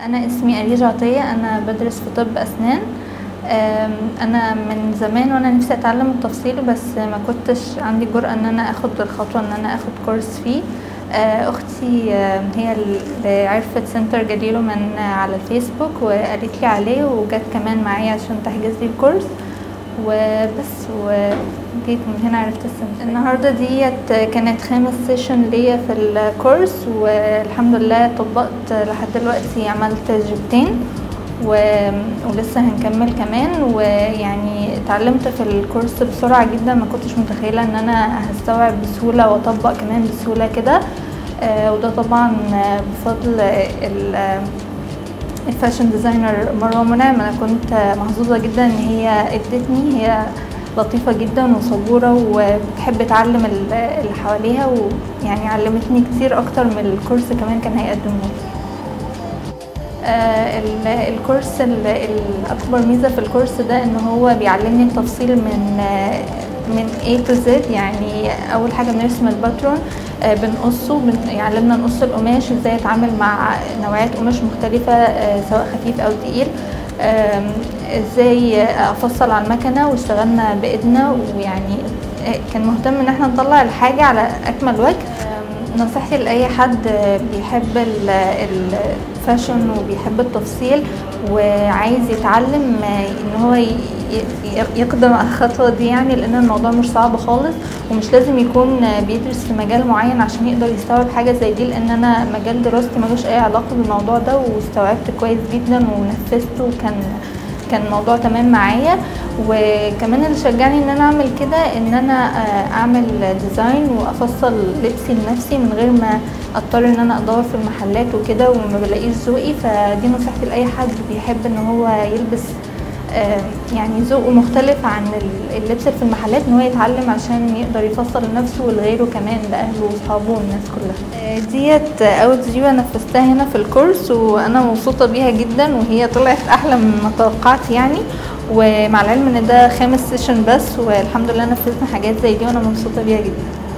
انا اسمي اريج عطيه انا بدرس في طب اسنان أم، انا من زمان وانا نفسي اتعلم التفصيل بس ما كنتش عندي جرأة ان انا اخد الخطوه ان انا اخد كورس فيه آه، اختي آه، هي اللي عرفت سنتر جليلو من آه، على الفيسبوك وقالت لي عليه وجت كمان معايا عشان تحجز لي الكورس وبس وجيت من هنا عرفت السنتر النهارده ديت كانت خامس سيشن ليا في الكورس والحمد لله طبقت لحد دلوقتي عملت جبتين و- ولسه هنكمل كمان ويعني اتعلمت في الكورس بسرعة جدا ما كنتش متخيلة ان انا هستوعب بسهولة واطبق كمان بسهولة كده آه، وده طبعا آه، بفضل ال- آه، الفاشن ديزاينر مروه منعم انا كنت محظوظه جدا ان هي ادتني هي لطيفه جدا وصبوره وبتحب تعلم ال- اللي حواليها ويعني علمتني كتير اكتر من الكورس كمان كان هيقدمه لي آه، ال- الكورس ال- الأكبر ميزة في الكورس ده إن هو بيعلمني التفصيل من آه، من A to Z يعني أول حاجة بنرسم الباترون آه، بنقصه بن- يعلمنا نقص القماش ازاي اتعامل مع نوعيات قماش مختلفة آه، سواء خفيف أو تقيل آم، ازاي افصل على المكنة واشتغلنا بإيدنا ويعني آه، كان مهتم ان احنا نطلع الحاجة على أكمل وجه آم، نصيحتي لأي حد بيحب ال- الفاشن وبيحب التفصيل وعايز يتعلم ان هو ي- ي- يقدم على الخطوة دي يعني لان الموضوع مش صعب خالص ومش لازم يكون بيدرس في مجال معين عشان يقدر يستوعب حاجة زي دي لان انا مجال دراستي ملوش اي علاقة بالموضوع ده واستوعبت كويس جدا ونفذته وكان كان الموضوع تمام معايا وكمان اللي شجعني ان انا اعمل كده ان انا آه، اعمل ديزاين وافصل لبسي لنفسي من غير ما اضطر ان انا ادور في المحلات وكده وما بلاقيش ذوقي فدي نصيحتي لاي حد بيحب ان هو يلبس آه، يعني ذوقه مختلف عن ال- اللبس في المحلات ان هو يتعلم عشان يقدر يفصل لنفسه ولغيره كمان لاهله واصحابه والناس كلها آه، ديت اول تجربه نفذتها هنا في الكورس وانا مبسوطه بيها جدا وهي طلعت احلى مما توقعت يعني ومع العلم ان ده خامس سيشن بس والحمد لله نفذنا حاجات زي دي وانا مبسوطه بيها جدا